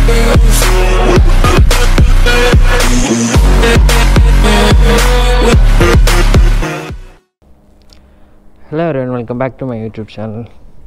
Hello everyone welcome back to my YouTube channel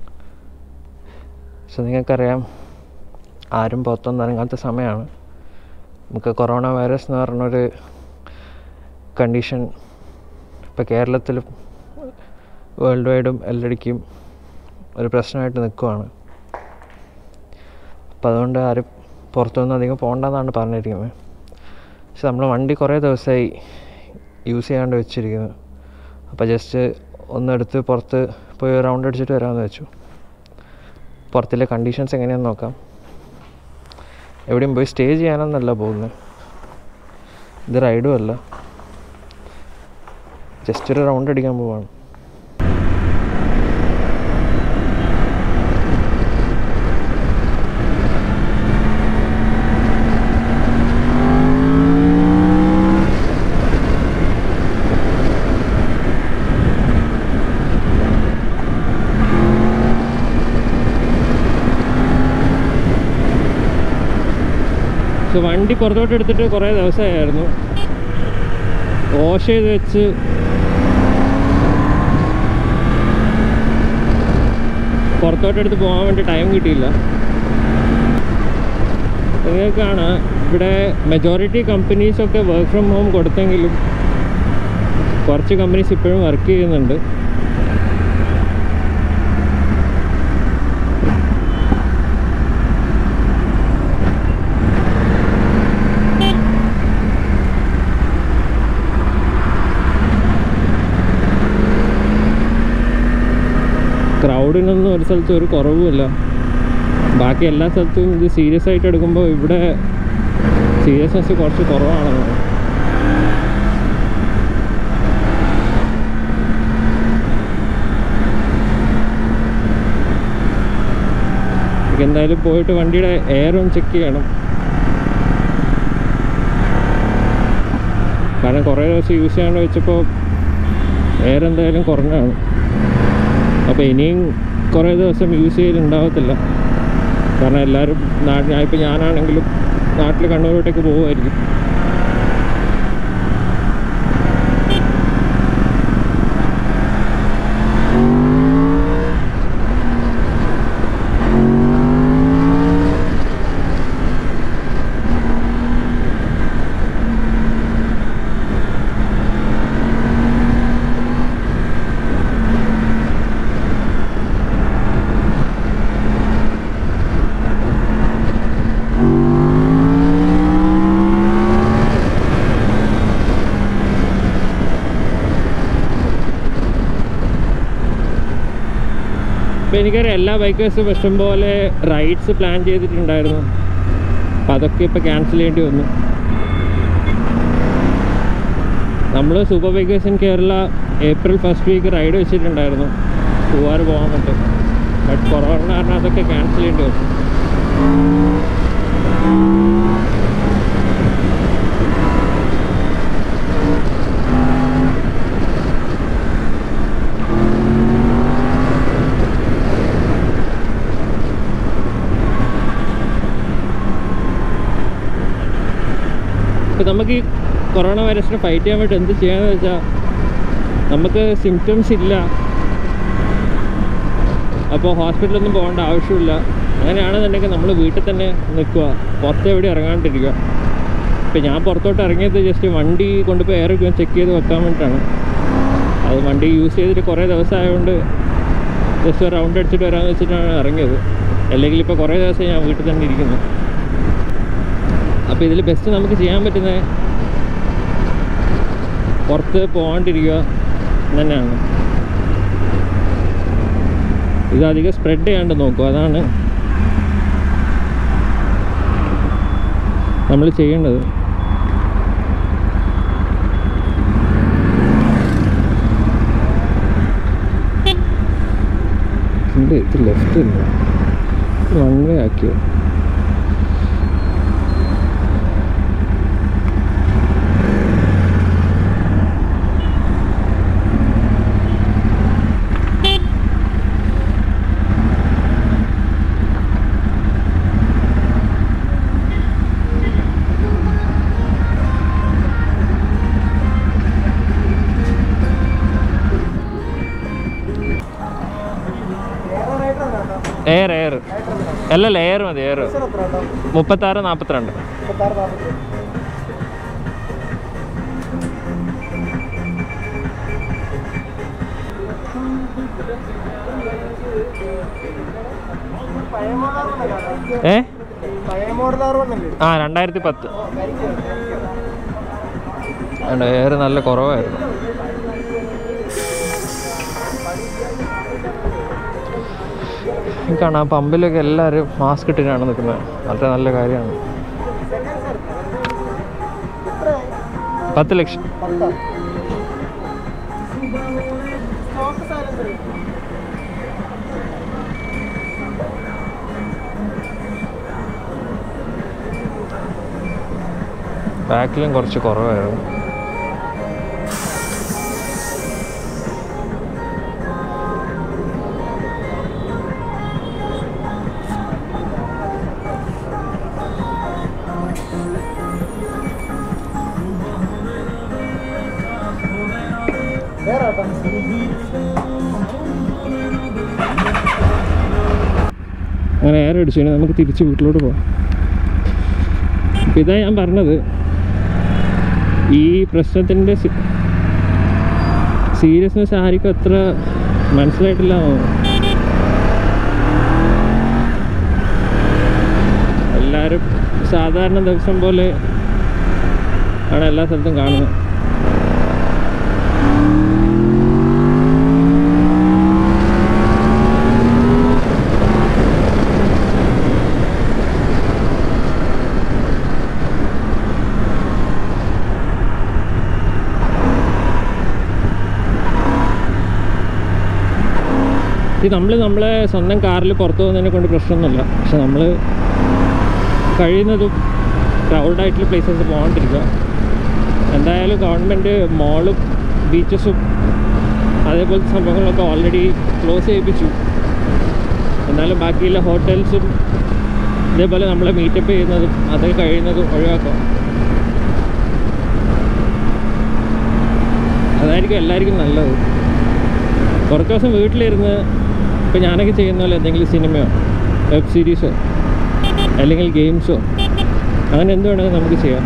so നിങ്ങൾക്കറിയാം ആരും പുറത്തൊന്നും ഇറങ്ങാത്ത സമയമാണ് നമുക്ക് കൊറോണ വൈറസ് എന്ന് പറഞ്ഞൊരു കണ്ടീഷൻ ഇപ്പോൾ കേരളത്തിലും വേൾഡ് വൈഡും എല്ലായിടയ്ക്കും ഒരു പ്രശ്നമായിട്ട് നിൽക്കുവാണ് അപ്പോൾ അതുകൊണ്ട് ആരും പുറത്തൊന്നും അധികം പോകണ്ടെന്നാണ് പറഞ്ഞിരിക്കുന്നത് പക്ഷെ നമ്മൾ വണ്ടി കുറേ ദിവസമായി യൂസ് ചെയ്യാണ്ട് വെച്ചിരിക്കുന്നത് അപ്പോൾ ജസ്റ്റ് ഒന്നെടുത്ത് പുറത്ത് പോയി റൗണ്ട് അടിച്ചിട്ട് വരാമെന്ന് വെച്ചു പുറത്തിലെ കണ്ടീഷൻസ് എങ്ങനെയാണെന്ന് നോക്കാം എവിടെയും പോയി സ്റ്റേ ചെയ്യാനൊന്നല്ല പോകുന്നത് ഇത് റൈഡും അല്ല ജസ്റ്റ് ഒരു റൗണ്ട് അടിക്കാൻ പോവാണ് സോ വണ്ടി പുറത്തോട്ട് എടുത്തിട്ട് കുറേ ദിവസമായിരുന്നു വാഷ് ചെയ്ത് വെച്ച് പുറത്തോട്ട് എടുത്ത് പോകാൻ വേണ്ടി ടൈം കിട്ടിയില്ല നിങ്ങൾക്കാണ് ഇവിടെ മെജോറിറ്റി കമ്പനീസൊക്കെ വർക്ക് ഫ്രം ഹോം കൊടുത്തെങ്കിലും കുറച്ച് കമ്പനീസ് ഇപ്പോഴും വർക്ക് ചെയ്യുന്നുണ്ട് ക്രൗഡിനൊന്നും ഒരു സ്ഥലത്തും ഒരു കുറവുമില്ല ബാക്കി എല്ലാ സ്ഥലത്തും ഇത് സീരിയസ് ആയിട്ട് എടുക്കുമ്പോൾ ഇവിടെ സീരിയസ്നെസ് കുറച്ച് കുറവാണെന്ന് എനിക്ക് എന്തായാലും പോയിട്ട് വണ്ടിയുടെ എയർ ഒന്ന് ചെക്ക് ചെയ്യണം കാരണം കുറേ ദിവസം യൂസ് ചെയ്യാണ്ട് വെച്ചപ്പോൾ എയർ എന്തായാലും കുറഞ്ഞാണ് അപ്പോൾ ഇനിയും കുറേ ദിവസം യൂസ് ചെയ്യലുണ്ടാവത്തില്ല കാരണം എല്ലാവരും നാട്ടിൽ ഇപ്പോൾ ഞാനാണെങ്കിലും നാട്ടിൽ കണ്ണൂരോട്ടേക്ക് പോകുമായിരിക്കും ഇപ്പോൾ എനിക്കറിയാം എല്ലാ ബൈക്കേഴ്സും ഇഷ്ടംപോലെ റൈഡ്സ് പ്ലാൻ ചെയ്തിട്ടുണ്ടായിരുന്നു അപ്പം അതൊക്കെ ഇപ്പോൾ ക്യാൻസൽ ചെയ്യേണ്ടി വന്നു നമ്മൾ super bikers in Kerala April first week ride വെച്ചിട്ടുണ്ടായിരുന്നു പൂവാറ് പോകാൻ പറ്റും ബട്ട് കൊറോണ കാരണം അതൊക്കെ ക്യാൻസൽ ചെയ്യേണ്ടി വന്നു ഇപ്പം നമുക്ക് ഈ കൊറോണ വൈറസിനെ ഫൈറ്റ് ചെയ്യാൻ വേണ്ടി എന്ത് ചെയ്യാന്ന് വെച്ചാൽ നമുക്ക് സിംറ്റംസ് ഇല്ല അപ്പോൾ ഹോസ്പിറ്റലൊന്നും പോകേണ്ട ആവശ്യമില്ല അങ്ങനെയാണെന്നുണ്ടെങ്കിൽ നമ്മൾ വീട്ടിൽ തന്നെ നിൽക്കുക പുറത്ത് എവിടെ ഇറങ്ങാണ്ടിരിക്കുക ഇപ്പം ഞാൻ പുറത്തോട്ട് ഇറങ്ങിയത് ജസ്റ്റ് വണ്ടി കൊണ്ടുപോയി എയർ ചെക്ക് ചെയ്ത് വെക്കാൻ വേണ്ടിയിട്ടാണ് അത് വണ്ടി യൂസ് ചെയ്തിട്ട് കുറേ ദിവസം ആയതുകൊണ്ട് ജസ്റ്റ് റൗണ്ട് അടിച്ചിട്ട് വരാമെന്ന് വെച്ചിട്ടാണ് ഇറങ്ങിയത് അല്ലെങ്കിൽ ഇപ്പോൾ കുറേ ദിവസം ഞാൻ വീട്ടിൽ തന്നെ ഇരിക്കുന്നു അപ്പോൾ ഇതിൽ ബെസ്റ്റ് നമുക്ക് ചെയ്യാൻ പറ്റുന്നത് പുറത്ത് പോകാണ്ടിരിക്കുക തന്നെയാണ് ഇത് അധികം സ്പ്രെഡ് ചെയ്യാണ്ട് നോക്കുക അതാണ് നമ്മൾ ചെയ്യേണ്ടത് ഉണ്ട് ഇത് ലെഫ്റ്റ് ഇല്ല വൺ വേ ആക്കിയോ എയർ എയർ അല്ലല്ല എയർ മതി എയർ എത്ര കേട്ടോ മുപ്പത്താറ് നാൽപ്പത്തിരണ്ട് മുപ്പത്താറ് നാൽപ്പത്തി പഴയ മോഡൽ വണ്ണല്ലേ ഏ പഴയ മോഡൽ ആറ് വണ്ണല്ലേ ആ രണ്ടായിരത്തി പത്ത് എയർ നല്ല കുറവായിരുന്നു ഈ കാണാം പമ്പിലൊക്കെ എല്ലാവരും മാസ്ക് ഇട്ടിട്ടാണ് നിൽക്കുന്നത് വളരെ നല്ല കാര്യമാണ് പത്ത് ലക്ഷം പത്താ സ്റ്റോക്ക് സൈലൻസർ ബാക്കിലും കുറച്ച് കുറവായിരുന്നു വേറെ കേട്ടോ അങ്ങനെ എയർ അടിച്ചു ഇനി നമുക്ക് തിരിച്ച് വീട്ടിലോട്ട് പോകാം അപ്പം ഇതാ ഞാൻ പറഞ്ഞത് ഈ പ്രശ്നത്തിൻ്റെ സീരിയസ്നെസ് ആർക്കും അത്ര മനസ്സിലായിട്ടില്ല തോന്നുന്നു. എല്ലാവരും സാധാരണ ദിവസം പോലെ ആണ് എല്ലാ സ്ഥലത്തും കാണുന്നത് ഇത് നമ്മൾ നമ്മളെ സ്വന്തം കാറിൽ പുറത്ത് പോകുന്നതിനെ കൊണ്ട് പ്രശ്നമൊന്നുമില്ല പക്ഷെ നമ്മൾ കഴിയുന്നതും ക്രൗഡായിട്ടുള്ള പ്ലേസസ് പോകാണ്ടിരിക്കുക എന്തായാലും ഗവൺമെൻറ് മോളും ബീച്ചസും അതേപോലത്തെ സംഭവങ്ങളൊക്കെ ഓൾറെഡി ക്ലോസ് ചെയ്യിപ്പിച്ചു എന്നാലും ബാക്കിയുള്ള ഹോട്ടൽസും ഇതേപോലെ നമ്മളെ മീറ്റപ്പ് ചെയ്യുന്നതും അതൊക്കെ കഴിയുന്നതും ഒഴിവാക്കാം അതായിരിക്കും എല്ലാവർക്കും നല്ലത് കുറച്ച് ദിവസം വീട്ടിലിരുന്ന് ഇപ്പം ഞാനൊക്കെ ചെയ്യുന്ന പോലെ എന്തെങ്കിലും സിനിമയോ വെബ് സീരീസോ അല്ലെങ്കിൽ ഗെയിംസോ അങ്ങനെ എന്ത് വേണമെങ്കിലും നമുക്ക് ചെയ്യാം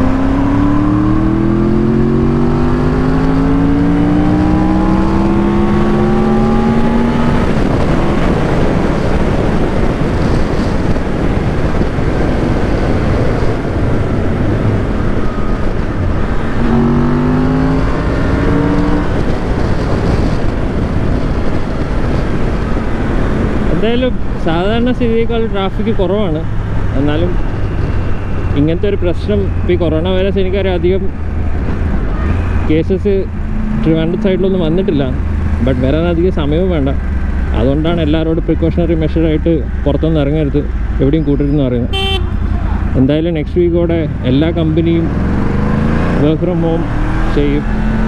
എന്തായാലും സാധാരണ സ്ഥിതിയേക്കാൾ ട്രാഫിക് കുറവാണ് എന്നാലും ഇങ്ങനത്തെ ഒരു പ്രശ്നം ഇപ്പോൾ ഈ കൊറോണ വൈറസ് എനിക്കറിയാം അധികം കേസസ് ട്രിവാൻഡ്രം സൈഡിലൊന്നും വന്നിട്ടില്ല ബട്ട് വരാൻ അധികം സമയവും വേണ്ട അതുകൊണ്ടാണ് എല്ലാവരോടും പ്രിക്കോഷണറി മെഷറായിട്ട് പുറത്തൊന്നും ഇറങ്ങരുത് എവിടെയും കൂട്ടരുതെന്ന് പറയുന്നത് എന്തായാലും നെക്സ്റ്റ് വീക്കോടെ എല്ലാ കമ്പനിയും വർക്ക് ഫ്രം ഹോം ചെയ്യും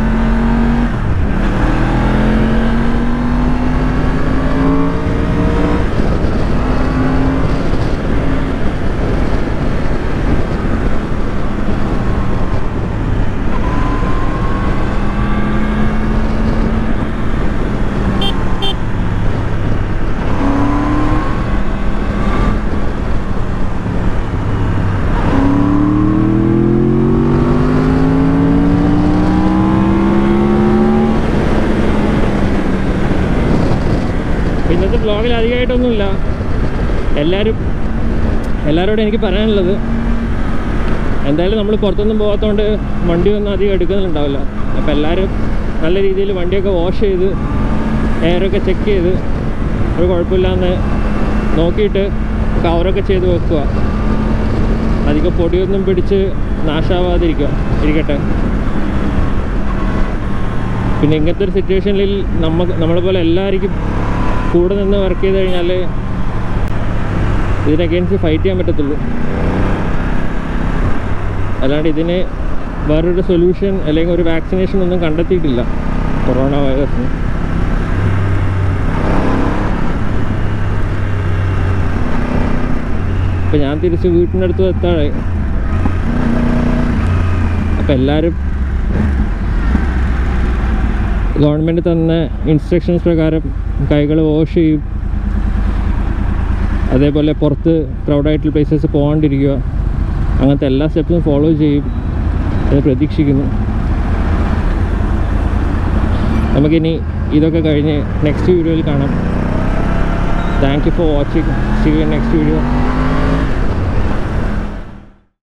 ഇന്നത്തെ ബ്ലോഗിൽ അധികമായിട്ടൊന്നുമില്ല എല്ലാവരും എല്ലാവരോടും എനിക്ക് പറയാനുള്ളത് എന്തായാലും നമ്മൾ പുറത്തൊന്നും പോകാത്തതുകൊണ്ട് വണ്ടിയൊന്നും അധികം എടുക്കുന്നുണ്ടാവില്ല അപ്പോൾ എല്ലാവരും നല്ല രീതിയിൽ വണ്ടിയൊക്കെ വാഷ് ചെയ്ത് എയറൊക്കെ ചെക്ക് ചെയ്ത് ഒരു കുഴപ്പമില്ലാന്ന് നോക്കിയിട്ട് കവറൊക്കെ ചെയ്ത് വെക്കുക അധികം പൊടിയൊന്നും പിടിച്ച് നാശാവാതിരിക്കുക ഇരിക്കട്ടെ പിന്നെ ഇങ്ങനത്തെ ഒരു സിറ്റുവേഷനിൽ നമ്മ നമ്മളെ പോലെ എല്ലാവർക്കും കൂടെ നിന്ന് വർക്ക് ചെയ്ത് കഴിഞ്ഞാൽ ഇതിന് അഗേൻസ്റ്റ് ഫൈറ്റ് ചെയ്യാൻ പറ്റത്തുള്ളൂ അല്ലാണ്ട് ഇതിന് വേറൊരു സൊല്യൂഷൻ അല്ലെങ്കിൽ ഒരു വാക്സിനേഷൻ ഒന്നും കണ്ടെത്തിയിട്ടില്ല കൊറോണ വൈറസിന് ഇപ്പം ഞാൻ തിരിച്ച് വീട്ടിൻ്റെ അടുത്ത് എത്താറായി അപ്പം എല്ലാവരും ഗവൺമെൻറ് തന്ന ഇൻസ്ട്രക്ഷൻസ് പ്രകാരം കൈകൾ വാഷ് ചെയ്യും അതേപോലെ പുറത്ത് ക്രൗഡായിട്ടുള്ള പ്ലേസസ് പോകാണ്ടിരിക്കുക അങ്ങനത്തെ എല്ലാ സ്റ്റെപ്സും ഫോളോ ചെയ്യും എന്ന് പ്രതീക്ഷിക്കുന്നു നമുക്കിനി ഇതൊക്കെ കഴിഞ്ഞ് നെക്സ്റ്റ് വീഡിയോയിൽ കാണാം thank you for watching see you next video